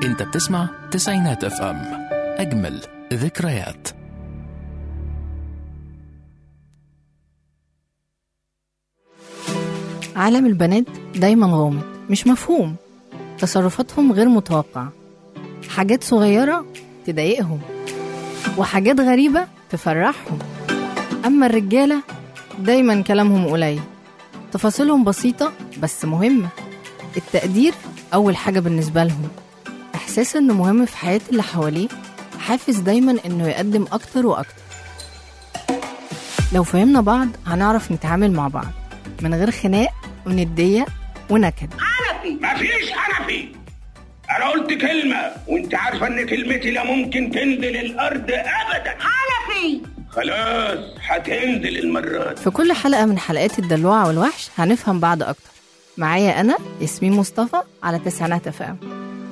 انت بتسمع تسعينات اف ام اجمل ذكريات عالم البنات دايما غامض مش مفهوم تصرفاتهم غير متوقعة حاجات صغيرة تضايقهم وحاجات غريبة تفرحهم أما الرجالة دايما كلامهم قليل تفاصيلهم بسيطة بس مهمة التقدير أول حاجة بالنسبة لهم إحساس إنه مهم في حياة اللي حواليه حافز دايما إنه يقدم أكتر وأكتر لو فهمنا بعض هنعرف نتعامل مع بعض من غير خناق وندية ونكد مفيش حنفي انا قلت كلمة وانت عارفة ان كلمتي لا ممكن تنزل الارض ابدا حنفي خلاص هتنزل المرة دي في كل حلقة من حلقات الدلوعة والوحش هنفهم بعض أكتر معايا أنا ياسمين مصطفى على تسعينات اف ام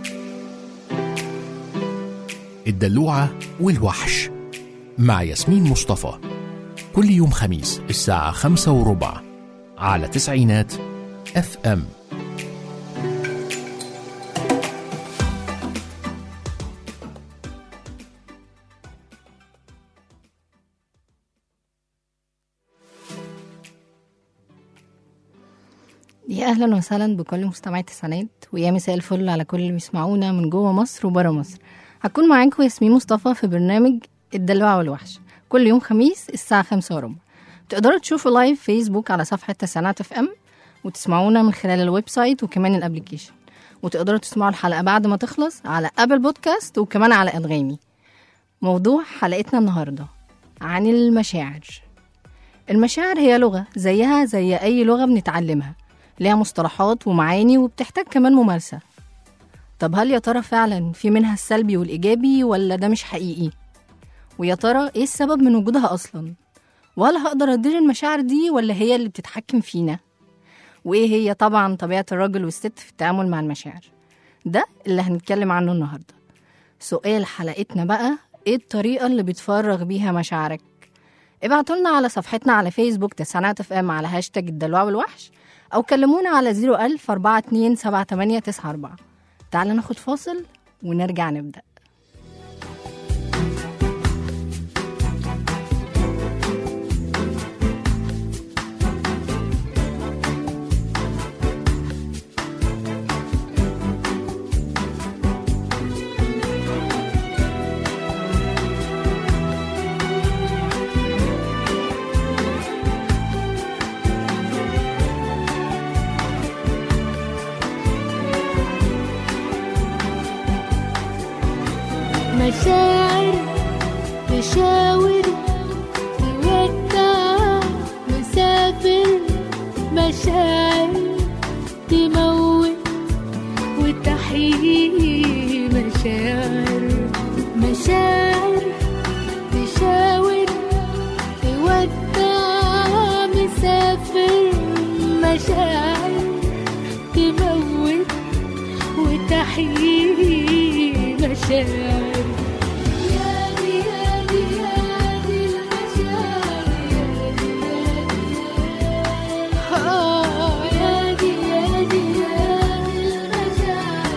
الدلوعة والوحش مع ياسمين مصطفى كل يوم خميس الساعة خمسة وربع على تسعينات اف ام يا أهلا وسهلا بكل مستمعي التسعينات ويا مساء الفل على كل اللي بيسمعونا من جوه مصر وبره مصر هكون معاكم ياسمين مصطفى في برنامج الدلوعة والوحش كل يوم خميس الساعة خمسة وربع تقدروا تشوفوا لايف فيسبوك على صفحة تسعينات اف ام وتسمعونا من خلال الويب سايت وكمان الابليكيشن وتقدروا تسمعوا الحلقة بعد ما تخلص على ابل بودكاست وكمان على انغامي موضوع حلقتنا النهاردة عن المشاعر المشاعر هي لغة زيها زي أي لغة بنتعلمها ليها مصطلحات ومعاني وبتحتاج كمان ممارسة طب هل يا ترى فعلا في منها السلبي والإيجابي ولا ده مش حقيقي؟ ويا ترى إيه السبب من وجودها أصلا؟ وهل هقدر أدير المشاعر دي ولا هي اللي بتتحكم فينا؟ وإيه هي طبعا طبيعة الراجل والست في التعامل مع المشاعر؟ ده اللي هنتكلم عنه النهاردة سؤال حلقتنا بقى إيه الطريقة اللي بتفرغ بيها مشاعرك؟ ابعتوا لنا على صفحتنا على فيسبوك تسعينات اف ام على هاشتاج الدلوع والوحش أو كلمونا على 01000 42 78 94 تعالى ناخد فاصل ونرجع نبدأ مشاعر تشاور تودع مسافر مشاعر تموت وتحيي مشاعر مشاعر تشاور تودع مسافر مشاعر تموت وتحيي مشاعر يا دي يا دي يا دي المشاعر يا دي يا دي يا دي المشاعر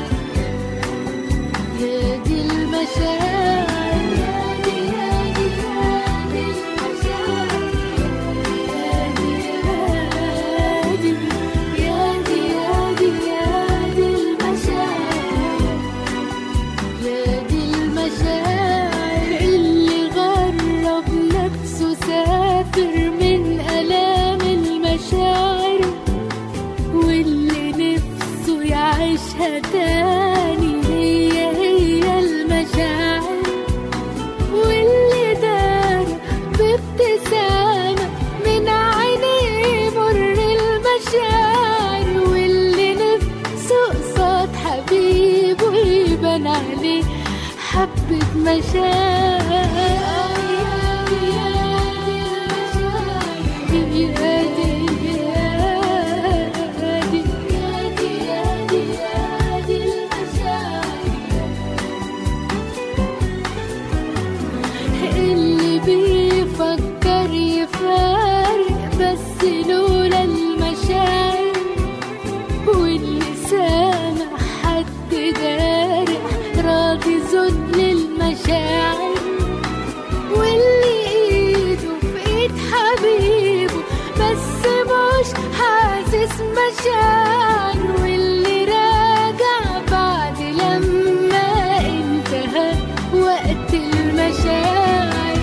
يا دي المشاعر يا دي يا دي يا دي المشاعر يا دي يا دي يا دي يا دي يا دي المشاعر يا دي المشاعر اللي غرب نفسه سافر من آلام المشاعر واللي نفسه يعيشها تاني هي هي المشاعر واللي دار بابتسامة من عينيه مر المشاعر واللي نفسه قصاد حبيبه يبان عليه حبة مشاعر اللي بيفكر يفارق بس لولا المشاعر واللي سامع حد دارع مشاعر واللي ايده في ايد حبيبه بس مش حاسس مشاعر واللي راجع بعد لما انتهى وقت المشاعر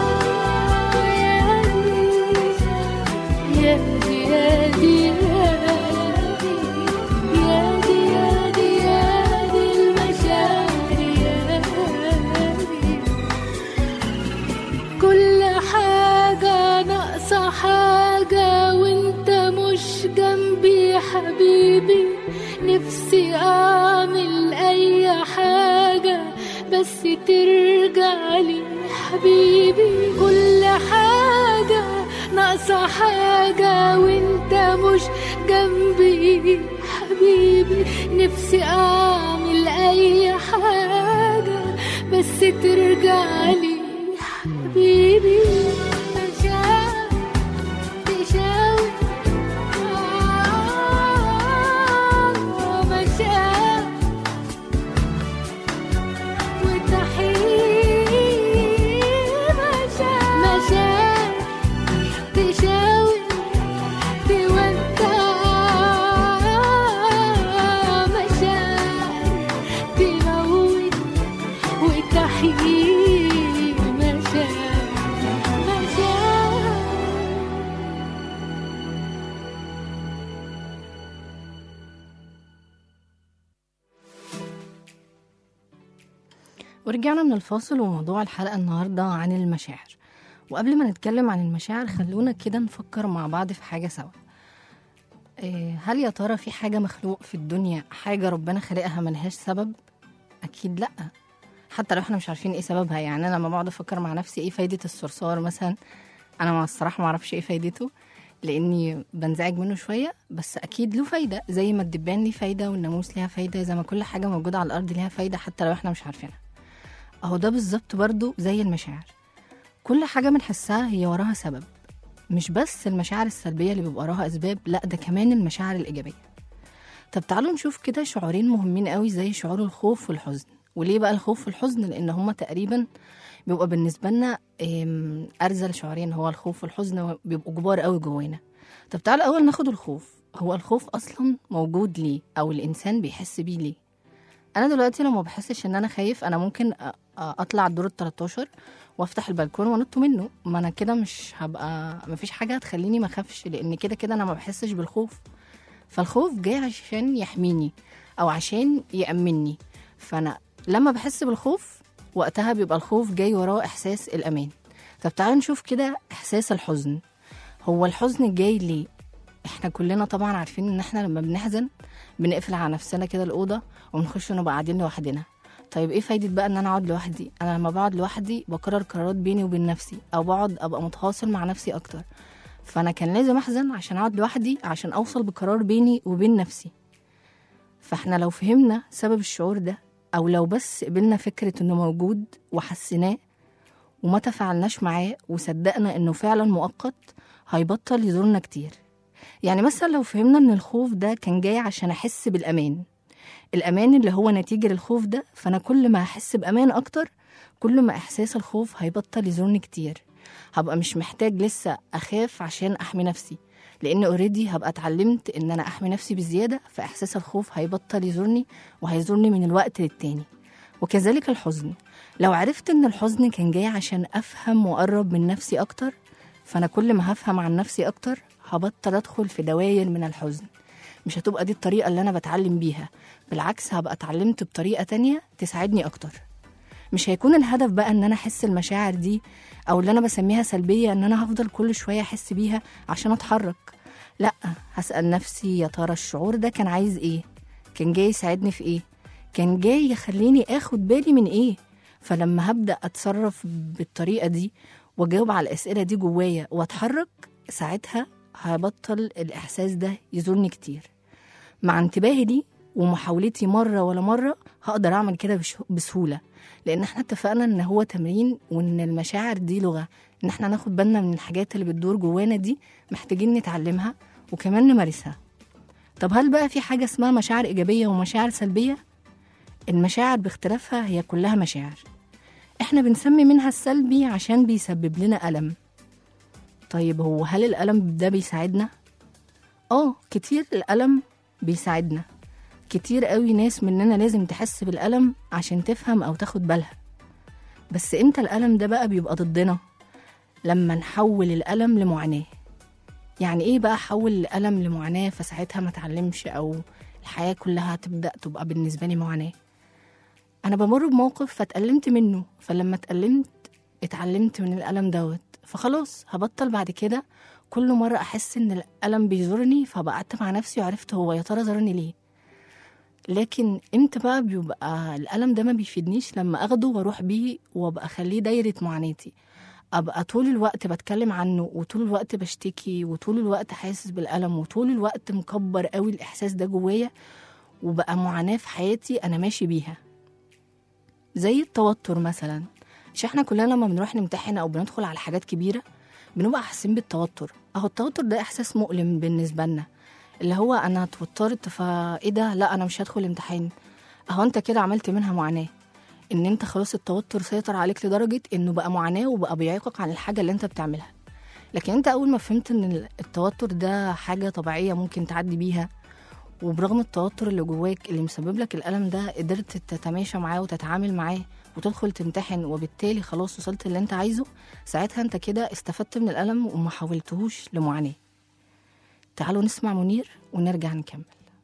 يا دي يا دي يا دي يا دي يا دي المشاعر يا دي كل حاجة ناقصة حاجة وانت مش جنبي حبيبي نفسي اعمل اي حاجة بس ترجع لي حبيبي كل حاجة ناقصة حاجة وانت مش جنبي حبيبي نفسي اعمل اي حاجة بس ترجع لي حبيبي مشاعر تشاور آه، مشاعر وتحيي مشاعر مشاعر تشاور تودع مشاعر تموت وتحيي مشاعر مشاعر ورجعنا من الفاصل وموضوع الحلقة النهاردة عن المشاعر وقبل ما نتكلم عن المشاعر خلونا كده نفكر مع بعض في حاجة سوا إيه، هل يا ترى في حاجة مخلوق في الدنيا حاجة ربنا خلقها ملهاش سبب؟ أكيد لأ حتى لو احنا مش عارفين ايه سببها يعني انا لما بقعد افكر مع نفسي ايه فايدة الصرصار مثلا انا مع الصراحة معرفش ايه فايدته لاني بنزعج منه شوية بس اكيد له فايدة زي ما الدبان ليه فايدة والناموس ليها فايدة زي ما كل حاجة موجودة على الارض ليها فايدة حتى لو احنا مش عارفينها اهو ده بالظبط برضو زي المشاعر كل حاجة بنحسها هي وراها سبب مش بس المشاعر السلبية اللي بيبقى وراها أسباب لا ده كمان المشاعر الإيجابية طب تعالوا نشوف كده شعورين مهمين قوي زي شعور الخوف والحزن وليه بقى الخوف والحزن لأن هما تقريبا بيبقى بالنسبة لنا إم، أرذل شعورين هو الخوف والحزن بيبقوا كبار قوي جوانا طب تعالوا أول ناخد الخوف هو الخوف أصلا موجود ليه أو الإنسان بيحس بيه ليه انا دلوقتي لو ما بحسش ان انا خايف انا ممكن أ- أ- اطلع الدور ال 13 وافتح البلكون وانط منه ما انا كده مش هبقى ما فيش حاجه هتخليني ما اخافش لان كده كده انا ما بحسش بالخوف فالخوف جاي عشان يحميني او عشان يامني فانا لما بحس بالخوف وقتها بيبقى الخوف جاي وراه احساس الامان طب تعالوا نشوف كده احساس الحزن هو الحزن جاي ليه احنا كلنا طبعا عارفين ان احنا لما بنحزن بنقفل على نفسنا كده الاوضه ونخش نبقى قاعدين لوحدنا طيب ايه فايده بقى ان انا اقعد لوحدي انا لما بقعد لوحدي بقرر قرارات بيني وبين نفسي او بقعد ابقى متواصل مع نفسي اكتر فانا كان لازم احزن عشان اقعد لوحدي عشان اوصل بقرار بيني وبين نفسي فاحنا لو فهمنا سبب الشعور ده او لو بس قبلنا فكره انه موجود وحسيناه وما تفاعلناش معاه وصدقنا انه فعلا مؤقت هيبطل يزورنا كتير يعني مثلا لو فهمنا ان الخوف ده كان جاي عشان احس بالامان الامان اللي هو نتيجه للخوف ده فانا كل ما احس بامان اكتر كل ما احساس الخوف هيبطل يزورني كتير هبقى مش محتاج لسه اخاف عشان احمي نفسي لان اوريدي هبقى اتعلمت ان انا احمي نفسي بزياده فاحساس الخوف هيبطل يزورني وهيزورني من الوقت للتاني وكذلك الحزن لو عرفت ان الحزن كان جاي عشان افهم واقرب من نفسي اكتر فانا كل ما هفهم عن نفسي اكتر هبطل ادخل في دواير من الحزن مش هتبقى دي الطريقه اللي انا بتعلم بيها بالعكس هبقى اتعلمت بطريقه تانية تساعدني اكتر مش هيكون الهدف بقى ان انا احس المشاعر دي او اللي انا بسميها سلبيه ان انا هفضل كل شويه احس بيها عشان اتحرك لا هسال نفسي يا ترى الشعور ده كان عايز ايه كان جاي يساعدني في ايه كان جاي يخليني اخد بالي من ايه فلما هبدا اتصرف بالطريقه دي واجاوب على الاسئله دي جوايا واتحرك ساعتها هبطل الاحساس ده يزورني كتير مع انتباهي ليه ومحاولتي مرة ولا مرة هقدر أعمل كده بش- بسهولة لأن احنا اتفقنا إن هو تمرين وإن المشاعر دي لغة إن احنا ناخد بالنا من الحاجات اللي بتدور جوانا دي محتاجين نتعلمها وكمان نمارسها طب هل بقى في حاجة اسمها مشاعر إيجابية ومشاعر سلبية؟ المشاعر باختلافها هي كلها مشاعر احنا بنسمي منها السلبي عشان بيسبب لنا ألم طيب هو هل الألم ده بيساعدنا؟ اه كتير الألم بيساعدنا كتير قوي ناس مننا لازم تحس بالألم عشان تفهم أو تاخد بالها بس امتى الألم ده بقى بيبقى ضدنا؟ لما نحول الألم لمعاناة يعني ايه بقى حول الألم لمعاناة فساعتها ما اتعلمش أو الحياة كلها تبدأ تبقى بالنسبة لي معاناة أنا بمر بموقف فاتألمت منه فلما اتألمت اتعلمت من الألم دوت فخلاص هبطل بعد كده كل مرة أحس إن الألم بيزورني فبقعدت مع نفسي وعرفت هو يا ترى زارني ليه لكن امتى بقى بيبقى الألم ده ما بيفيدنيش لما أخده وأروح بيه وأبقى أخليه دايرة معاناتي أبقى طول الوقت بتكلم عنه وطول الوقت بشتكي وطول الوقت حاسس بالألم وطول الوقت مكبر قوي الإحساس ده جوايا وبقى معاناة في حياتي أنا ماشي بيها زي التوتر مثلا مش احنا كلنا لما بنروح نمتحن او بندخل على حاجات كبيره بنبقى حاسين بالتوتر اهو التوتر ده احساس مؤلم بالنسبه لنا اللي هو انا اتوترت فايه ده لا انا مش هدخل امتحان اهو انت كده عملت منها معاناه ان انت خلاص التوتر سيطر عليك لدرجه انه بقى معاناه وبقى بيعيقك عن الحاجه اللي انت بتعملها لكن انت اول ما فهمت ان التوتر ده حاجه طبيعيه ممكن تعدي بيها وبرغم التوتر اللي جواك اللي مسبب لك الألم ده قدرت تتماشى معاه وتتعامل معاه وتدخل تمتحن وبالتالي خلاص وصلت اللي انت عايزه ساعتها انت كده استفدت من الألم وما حولتهوش لمعاناة تعالوا نسمع منير ونرجع نكمل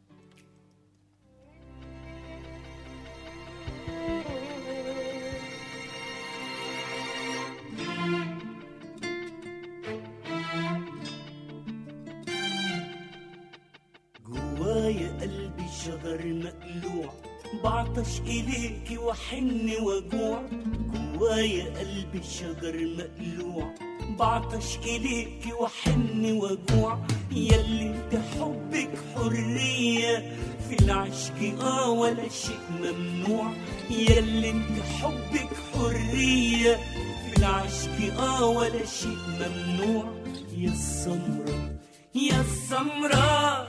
جوايا قلبي شجر مقلوع بعطش إليك وحن وجوع جوايا قلبي شجر مقلوع بعطش إليك وحن وجوع يلي انت حبك حرية في العشق اه ولا شيء ممنوع يلي انت حبك حرية في العشق اه ولا شيء ممنوع يا السمرة يا السمرة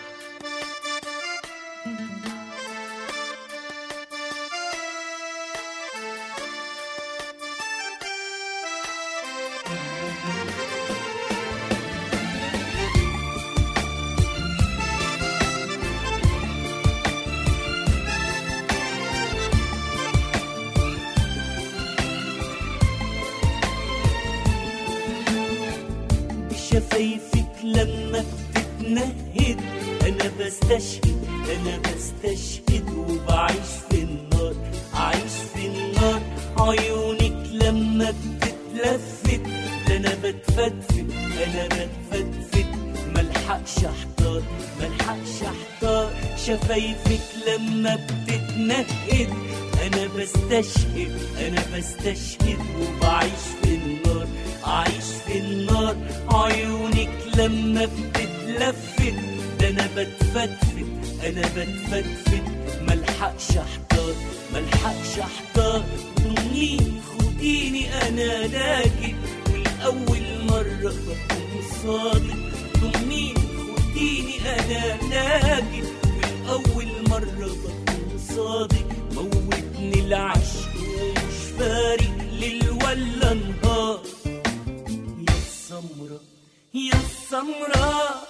بشفايفك لما بتتنهد انا بستشهد انا بستشهد وبعيش في النار عايش في النار عيونك لما بتتلفت ده انا بتفتفت انا بتفتفت ملحقش احتار ملحقش احتار شفايفك لما بتتنهد انا بستشهد انا بستشهد وبعيش في النار عايش في النار عيونك لما بتتلفت ده انا بتفتفت انا بتفتفت ملحقش احتار ملحقش احتار ضمنيني خديني انا لاجئ والاول مره بكون صادق ضمنيني خديني انا لاجئ والاول مره بكون صادق موتني العشق ومش فارق ليل ولا نهار يا السمرة يا السمرة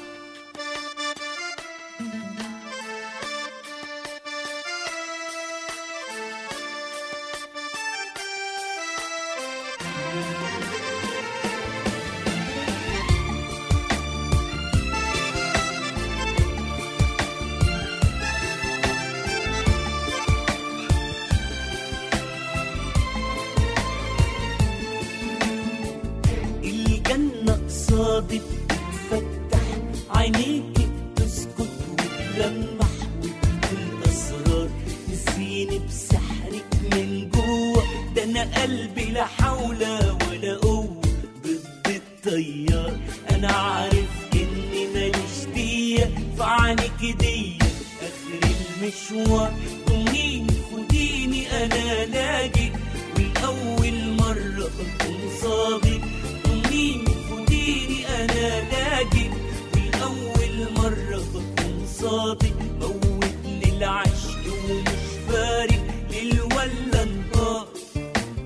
الجنة قصادك بتفتح عينيك تسكت وتلمح وتقول أسرار تزيني بسحرك من جوه ده أنا قلبي لا حول ولا قوة ضد التيار أنا عارف إني ماليش دية في عينك دي آخر المشوار ضميني خديني أنا لاجئ والأول مرة أكون صادق ضميني خديني أنا لاجئ والأول مرة بكون صادق موتني العشق ومش فارق ليل ولا نهار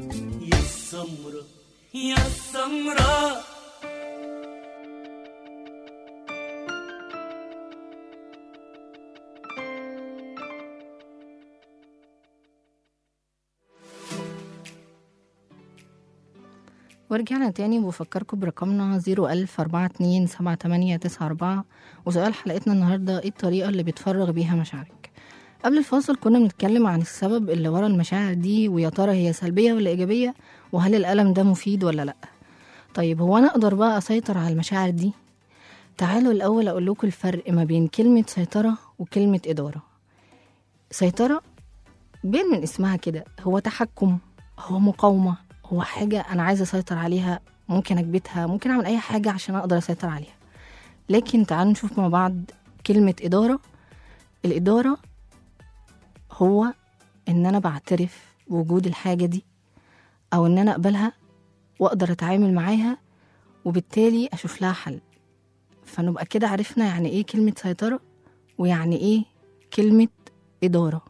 ورجعنا تاني وبفكركم برقمنا 01042 وسؤال حلقتنا النهاردة ايه الطريقة اللي بتفرغ بيها مشاعرك قبل الفاصل كنا بنتكلم عن السبب اللي ورا المشاعر دي ويا ترى هي سلبية ولا إيجابية وهل الألم ده مفيد ولا لأ طيب هو أنا أقدر بقى أسيطر على المشاعر دي تعالوا الأول أقول لكم الفرق ما بين كلمة سيطرة وكلمة إدارة سيطرة بين من اسمها كده هو تحكم هو مقاومة هو حاجة أنا عايزة أسيطر عليها ممكن أكبتها ممكن أعمل أي حاجة عشان أقدر أسيطر عليها لكن تعالوا نشوف مع بعض كلمة إدارة الإدارة هو إن أنا بعترف بوجود الحاجة دي أو إن أنا أقبلها وأقدر أتعامل معاها وبالتالي أشوف لها حل فنبقى كده عرفنا يعني إيه كلمة سيطرة ويعني إيه كلمة إدارة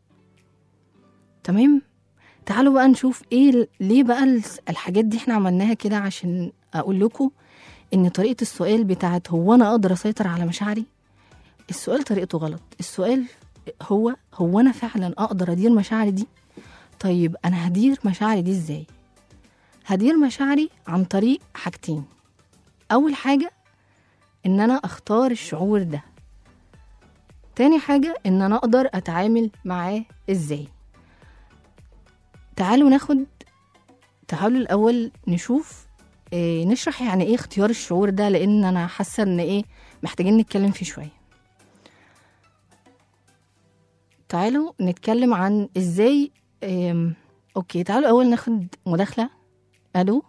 تمام تعالوا بقى نشوف ايه ال- ليه بقى الس- الحاجات دي احنا عملناها كده عشان اقول لكم ان طريقه السؤال بتاعت هو انا اقدر اسيطر على مشاعري السؤال طريقته غلط السؤال هو هو انا فعلا اقدر ادير مشاعري دي طيب انا هدير مشاعري دي ازاي هدير مشاعري عن طريق حاجتين اول حاجه ان انا اختار الشعور ده تاني حاجه ان انا اقدر اتعامل معاه ازاي تعالوا ناخد تعالوا الأول نشوف إيه نشرح يعني إيه اختيار الشعور ده لأن أنا حاسة إن إيه محتاجين نتكلم فيه شوية تعالوا نتكلم عن إزاي إيه أوكي تعالوا الأول ناخد مداخلة ألو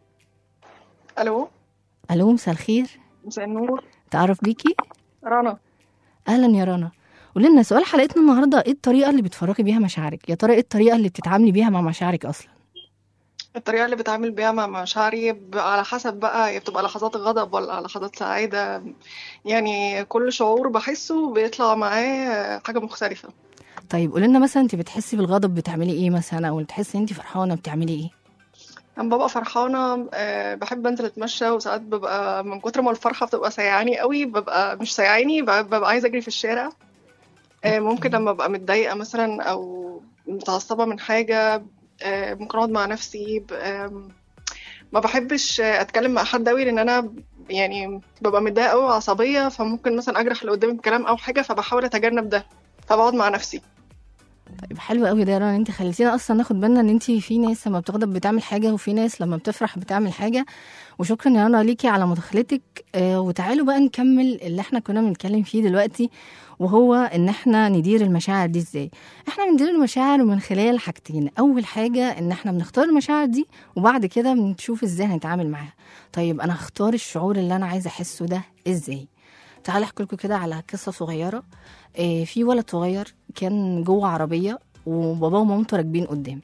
الو ألو مساء الخير مساء النور تعرف بيكي رنا أهلا يا رنا قولي لنا سؤال حلقتنا النهاردة إيه الطريقة اللي بتفرغي بيها مشاعرك يا ترى إيه الطريقة اللي بتتعاملي بيها مع مشاعرك أصلا الطريقة اللي بتعامل بيها مع مشاعري ب- على حسب بقى هي بتبقى لحظات غضب ولا لحظات سعادة يعني كل شعور بحسه بيطلع معاه حاجة مختلفة طيب قولي لنا مثلا انت بتحسي بالغضب بتعملي ايه مثلا او بتحسي انت فرحانه بتعملي ايه لما ببقى فرحانة آه، بحب انزل اتمشى وساعات ببقى من كتر ما الفرحة بتبقى سيعاني قوي ببقى مش سيعاني ب- ببقى عايزة اجري في الشارع آه، ممكن لما ابقى متضايقة مثلا او متعصبة من حاجة آه، ممكن اقعد مع نفسي ب- آم، ما بحبش آه، اتكلم مع حد قوي لان انا يعني ببقى متضايقة قوي وعصبية فممكن مثلا اجرح اللي قدامي بكلام او حاجة فبحاول اتجنب ده فبقعد مع نفسي طيب حلو قوي ده يا رنا انت خليتينا اصلا ناخد بالنا ان انت في ناس لما بتغضب بتعمل حاجه وفي ناس لما بتفرح بتعمل حاجه وشكرا يا رنا ليكي على مداخلتك آه وتعالوا بقى نكمل اللي احنا كنا بنتكلم فيه دلوقتي وهو ان احنا ندير المشاعر دي ازاي احنا بندير المشاعر من خلال حاجتين اول حاجه ان احنا بنختار المشاعر دي وبعد كده بنشوف ازاي هنتعامل معاها طيب انا هختار الشعور اللي انا عايزه احسه ده ازاي تعالى احكي لكم كده على قصه صغيره آه، في ولد صغير كان جوه عربيه وباباه ومامته راكبين قدام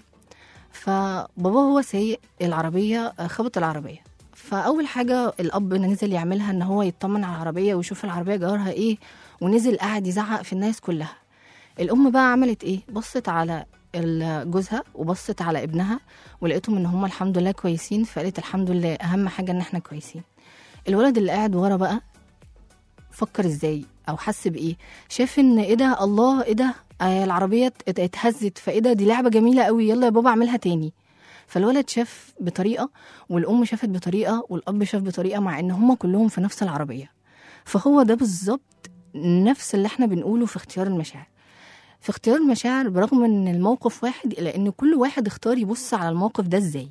فبابا هو سايق العربيه آه، خبط العربيه فاول حاجه الاب نزل يعملها ان هو يطمن على العربيه ويشوف العربيه جارها ايه ونزل قاعد يزعق في الناس كلها الام بقى عملت ايه بصت على ال- جوزها وبصت على ابنها ولقيتهم ان هم الحمد لله كويسين فقالت الحمد لله اهم حاجه ان احنا كويسين الولد اللي قاعد ورا بقى فكر ازاي او حس بايه شاف ان ايه ده الله ايه ده آه العربيه ات- اتهزت فايه ده دي لعبه جميله قوي يلا يا بابا اعملها تاني فالولد شاف بطريقه والام شافت بطريقه والاب شاف بطريقه مع ان هما كلهم في نفس العربيه فهو ده بالظبط نفس اللي احنا بنقوله في اختيار المشاعر في اختيار المشاعر برغم ان الموقف واحد الا ان كل واحد اختار يبص على الموقف ده ازاي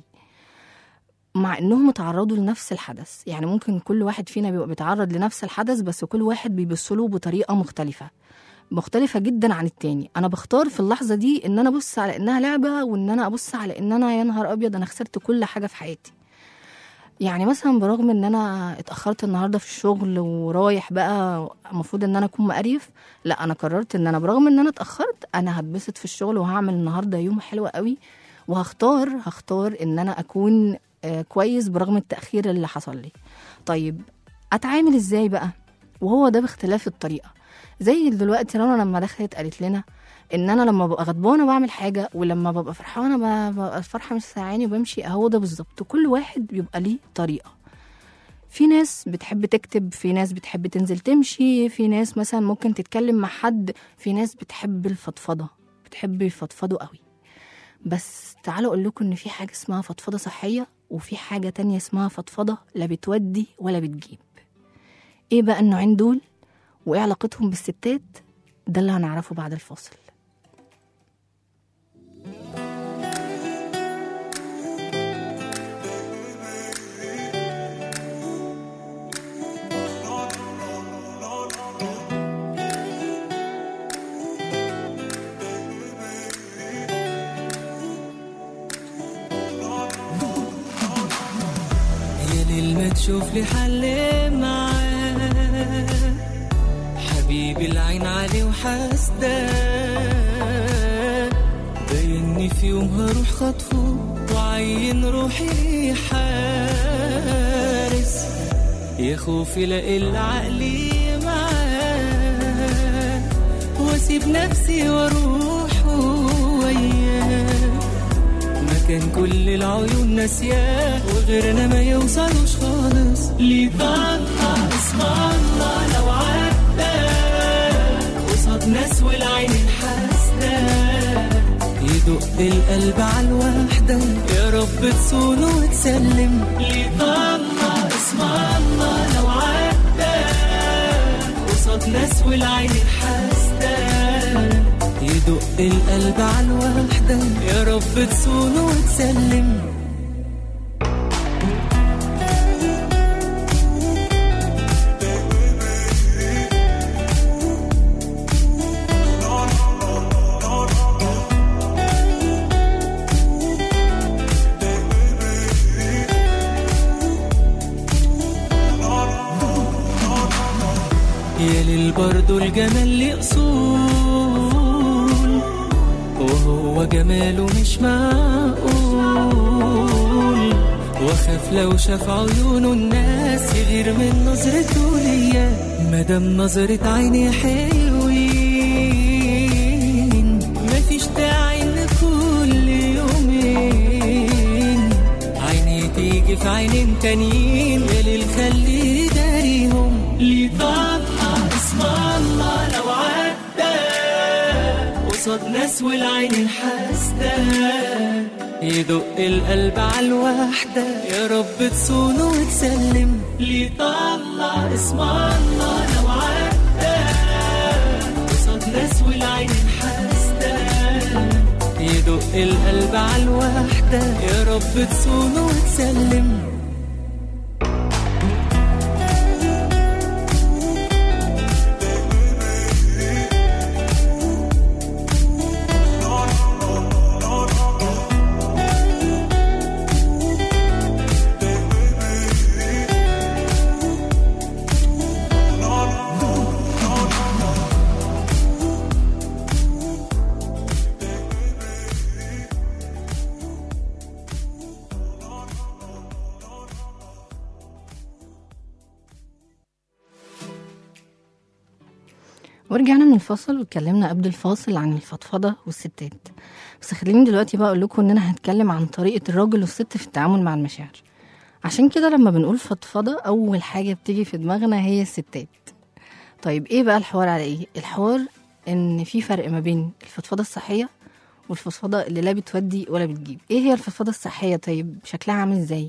مع انهم اتعرضوا لنفس الحدث يعني ممكن كل واحد فينا بيبقى بيتعرض لنفس الحدث بس كل واحد بيبص له بطريقه مختلفه مختلفة جدا عن التاني أنا بختار في اللحظة دي إن أنا أبص على إنها لعبة وإن أنا أبص على إن أنا يا نهار أبيض أنا خسرت كل حاجة في حياتي يعني مثلا برغم إن أنا اتأخرت النهاردة في الشغل ورايح بقى المفروض إن أنا أكون مقريف لا أنا قررت إن أنا برغم إن أنا اتأخرت أنا هتبسط في الشغل وهعمل النهاردة يوم حلو قوي وهختار هختار إن أنا أكون آه، كويس برغم التأخير اللي حصل لي طيب أتعامل إزاي بقى وهو ده باختلاف الطريقة زي دلوقتي رنا لما دخلت قالت لنا ان انا لما ببقى غضبانه بعمل حاجه ولما ببقى فرحانه ب- ببقى الفرحه مش ساعاني وبمشي هو ده بالظبط كل واحد بيبقى ليه طريقه في ناس بتحب تكتب في ناس بتحب تنزل تمشي في ناس مثلا ممكن تتكلم مع حد في ناس بتحب الفضفضه بتحب يفضفضوا قوي بس تعالوا اقول لكم ان في حاجه اسمها فضفضه صحيه وفي حاجة تانية اسمها فضفضة لا بتودي ولا بتجيب ايه بقى النوعين دول وايه علاقتهم بالستات ده اللي هنعرفه بعد الفاصل يا ليل ما تشوف لي حل معاه حبيبي العين عليه وحاسداه بايني في يوم هروح خطفه وعين روحي حارس يا خوفي لا العقلي معاه واسيب نفسي واروح وياه مكان كل العيون ناسياه وغيرنا ما يوصلوش خالص ليه طاقة اسم الله لو عدى قصاد ناس والعين الحاسدة يدق القلب على الوحدة يا رب تصون وتسلم ليه طاقة اسم الله لو عدى قصاد ناس والعين الحاسدة يدق القلب على الوحدة يا رب تصون وتسلم يا ليل برضو الجمال ليه أصول وهو جماله مش معقول واخاف لو شاف عيونه الناس يغير من نظرته ليا مادام نظرة عيني حلوين مفيش داعي ان كل يومين عيني تيجي في عينين تانيين يا ليل خلي داريهم ليه طاقة اسم الله لو عدى قصاد ناس والعين الحاسدة يدق القلب على الوحدة يا رب تصون وتسلم ليه طلع اسم الله لو عدى قصاد ناس والعين الحاسدة يدق القلب على الوحدة يا رب تصون وتسلم ورجعنا من الفاصل واتكلمنا قبل الفاصل عن الفضفضة والستات بس خليني دلوقتي بقى اقول لكم اننا هنتكلم عن طريقة الراجل والست في التعامل مع المشاعر عشان كده لما بنقول فضفضة اول حاجة بتيجي في دماغنا هي الستات طيب ايه بقى الحوار على ايه الحوار ان في فرق ما بين الفضفضة الصحية والفضفضة اللي لا بتودي ولا بتجيب ايه هي الفضفضة الصحية طيب شكلها عامل ازاي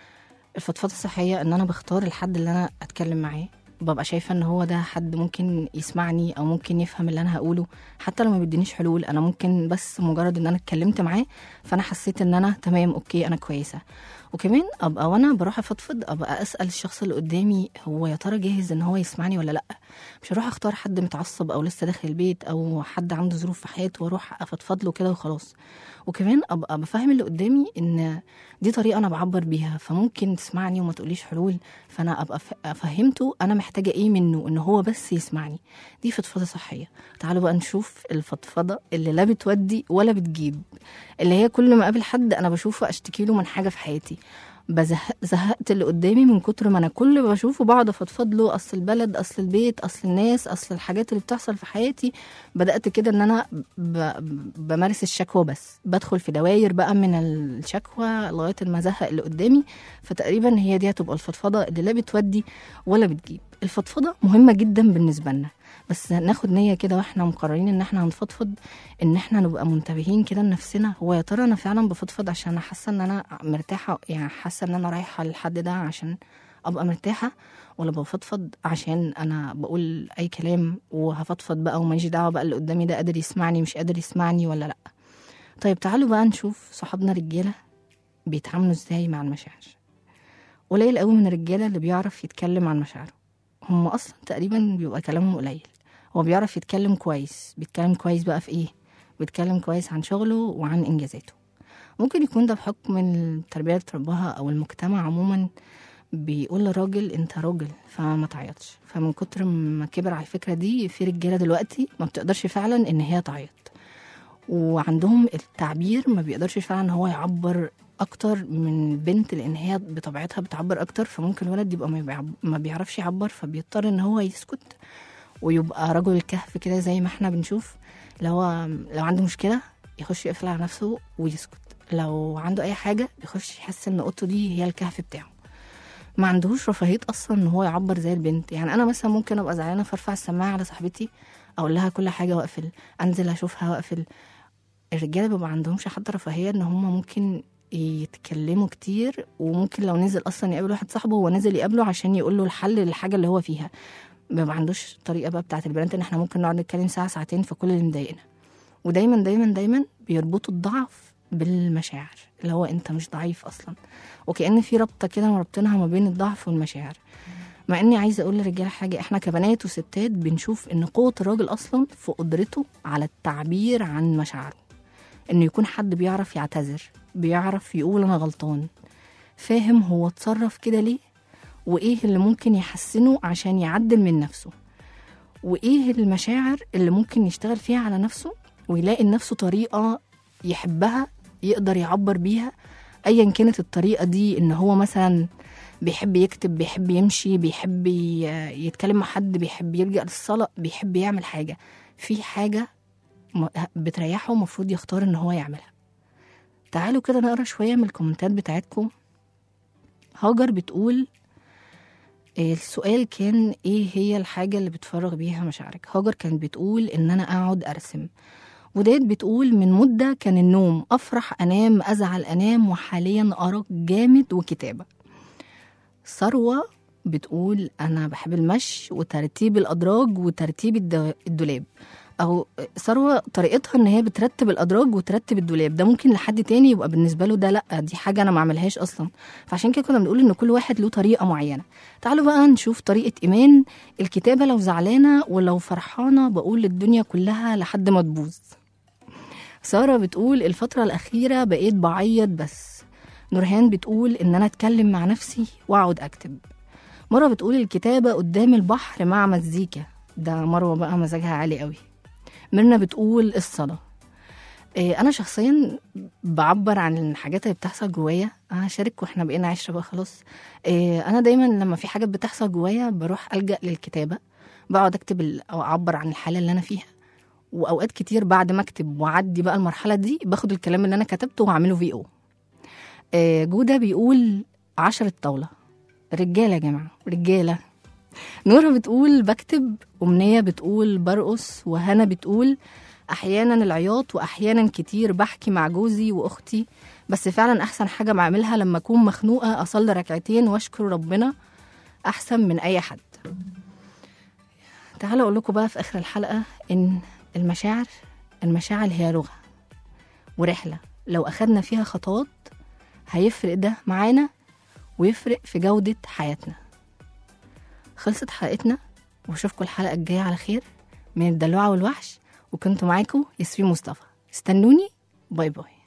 الفضفضة الصحية ان انا بختار الحد اللي انا اتكلم معاه ببقى شايفة ان هو ده حد ممكن يسمعني او ممكن يفهم اللي انا هقوله حتى لو ما بيدينيش حلول انا ممكن بس مجرد ان انا اتكلمت معاه فانا حسيت ان انا تمام اوكي انا كويسة وكمان ابقى وانا بروح افضفض ابقى اسال الشخص اللي قدامي هو يا ترى جاهز ان هو يسمعني ولا لا مش هروح اختار حد متعصب او لسه داخل البيت او حد عنده ظروف في حياته واروح افضفض له كده وخلاص وكمان ابقى بفهم اللي قدامي ان دي طريقه انا بعبر بيها فممكن تسمعني وما تقوليش حلول فانا ابقى ف- فهمته انا محتاجه ايه منه ان هو بس يسمعني دي فضفضه صحيه تعالوا بقى نشوف الفضفضه اللي لا بتودي ولا بتجيب اللي هي كل ما اقابل حد انا بشوفه اشتكي له من حاجه في حياتي بزهق زهقت اللي قدامي من كتر ما انا كل ما بشوفه بقعد افضفض له اصل البلد اصل البيت اصل الناس اصل الحاجات اللي بتحصل في حياتي بدات كده ان انا ب... بمارس الشكوى بس بدخل في دواير بقى من الشكوى لغايه ما ازهق اللي قدامي فتقريبا هي دي هتبقى الفضفضه اللي لا بتودي ولا بتجيب الفضفضه مهمه جدا بالنسبه لنا بس ناخد نيه كده واحنا مقررين ان احنا هنفضفض ان احنا نبقى منتبهين كده لنفسنا هو يا ترى انا فعلا بفضفض عشان انا حاسه ان انا مرتاحه يعني حاسه ان انا رايحه للحد ده عشان ابقى مرتاحه ولا بفضفض عشان انا بقول اي كلام وهفضفض بقى وماليش دعوه بقى اللي قدامي ده قادر يسمعني مش قادر يسمعني ولا لا طيب تعالوا بقى نشوف صحابنا رجاله بيتعاملوا ازاي مع المشاعر قليل قوي من الرجاله اللي بيعرف يتكلم عن مشاعره هم اصلا تقريبا بيبقى كلامهم قليل هو بيعرف يتكلم كويس بيتكلم كويس بقى في ايه بيتكلم كويس عن شغله وعن انجازاته ممكن يكون ده بحكم التربيه اللي اترباها او المجتمع عموما بيقول للراجل انت راجل فما تعيطش فمن كتر ما كبر على الفكره دي في رجاله دلوقتي ما بتقدرش فعلا ان هي تعيط وعندهم التعبير ما بيقدرش فعلا ان هو يعبر اكتر من البنت لان هي بطبيعتها بتعبر اكتر فممكن الولد يبقى ما بيعب- ما بيعرفش يعبر فبيضطر ان هو يسكت ويبقى رجل الكهف كده زي ما احنا بنشوف اللي هو لو عنده مشكله يخش يقفل على نفسه ويسكت لو عنده اي حاجه يخش يحس ان اوضته دي هي الكهف بتاعه ما عندهوش رفاهيه اصلا ان هو يعبر زي البنت يعني انا مثلا ممكن ابقى زعلانه فارفع السماعه على صاحبتي اقول لها كل حاجه واقفل انزل اشوفها واقفل الرجاله بيبقى عندهمش حتى رفاهيه ان هم ممكن يتكلموا كتير وممكن لو نزل اصلا يقابل واحد صاحبه هو نزل يقابله عشان يقول له الحل للحاجه اللي هو فيها ما عندوش طريقه بقى بتاعت البنات ان احنا ممكن نقعد نتكلم ساعه ساعتين في كل اللي مضايقنا ودايما دايما دايما بيربطوا الضعف بالمشاعر اللي هو انت مش ضعيف اصلا وكأن في رابطه كده مربطينها ما بين الضعف والمشاعر مع اني عايزه اقول للرجاله حاجه احنا كبنات وستات بنشوف ان قوه الراجل اصلا في قدرته على التعبير عن مشاعره انه يكون حد بيعرف يعتذر بيعرف يقول انا غلطان فاهم هو اتصرف كده ليه وايه اللي ممكن يحسنه عشان يعدل من نفسه وايه المشاعر اللي ممكن يشتغل فيها على نفسه ويلاقي لنفسه طريقه يحبها يقدر يعبر بيها ايا كانت الطريقه دي ان هو مثلا بيحب يكتب بيحب يمشي بيحب ي- يتكلم مع حد بيحب يلجأ للصلاة بيحب يعمل حاجة في حاجة م- بتريحه المفروض يختار ان هو يعملها تعالوا كده نقرا شوية من الكومنتات بتاعتكم هاجر بتقول آه، السؤال كان ايه هي الحاجة اللي بتفرغ بيها مشاعرك هاجر كانت بتقول ان انا اقعد ارسم وديت بتقول من مدة كان النوم افرح انام ازعل انام وحاليا ارق جامد وكتابة ثروة بتقول أنا بحب المشي وترتيب الأدراج وترتيب الد- الدولاب أو ثروة طريقتها إن هي بترتب الأدراج وترتب الدولاب ده ممكن لحد تاني يبقى بالنسبة له ده لأ دي حاجة أنا ما عملهاش أصلا فعشان كده كنا بنقول إن كل واحد له طريقة معينة تعالوا بقى نشوف طريقة إيمان الكتابة لو زعلانة ولو فرحانة بقول للدنيا كلها لحد ما تبوظ سارة بتقول الفترة الأخيرة بقيت بعيط بس نورهان بتقول إن أنا أتكلم مع نفسي وأقعد أكتب مرة بتقول الكتابة قدام البحر مع مزيكا ده مروة بقى مزاجها عالي قوي ميرنا بتقول الصلاة إيه، أنا شخصيا بعبر عن الحاجات اللي بتحصل جوايا أنا هشارك وإحنا بقينا عشرة بقى خلاص إيه، أنا دايما لما في حاجات بتحصل جوايا بروح ألجأ للكتابة بقعد أكتب ال- أو أعبر عن الحالة اللي أنا فيها وأوقات كتير بعد ما أكتب وأعدي بقى المرحلة دي باخد الكلام اللي أنا كتبته وأعمله في أو آه، جودة بيقول عشرة طاولة رجالة يا جماعة رجالة نورة بتقول بكتب أمنية بتقول برقص وهنا بتقول أحيانا العياط وأحيانا كتير بحكي مع جوزي وأختي بس فعلا أحسن حاجة بعملها لما أكون مخنوقة أصلي ركعتين وأشكر ربنا أحسن من أي حد تعالوا أقول لكم بقى في آخر الحلقة إن المشاعر المشاعر هي لغة ورحلة لو أخدنا فيها خطوات هيفرق ده معانا ويفرق في جودة حياتنا خلصت حلقتنا واشوفكم الحلقة الجاية على خير من الدلوعة والوحش وكنت معاكم ياسمين مصطفى استنوني باي باي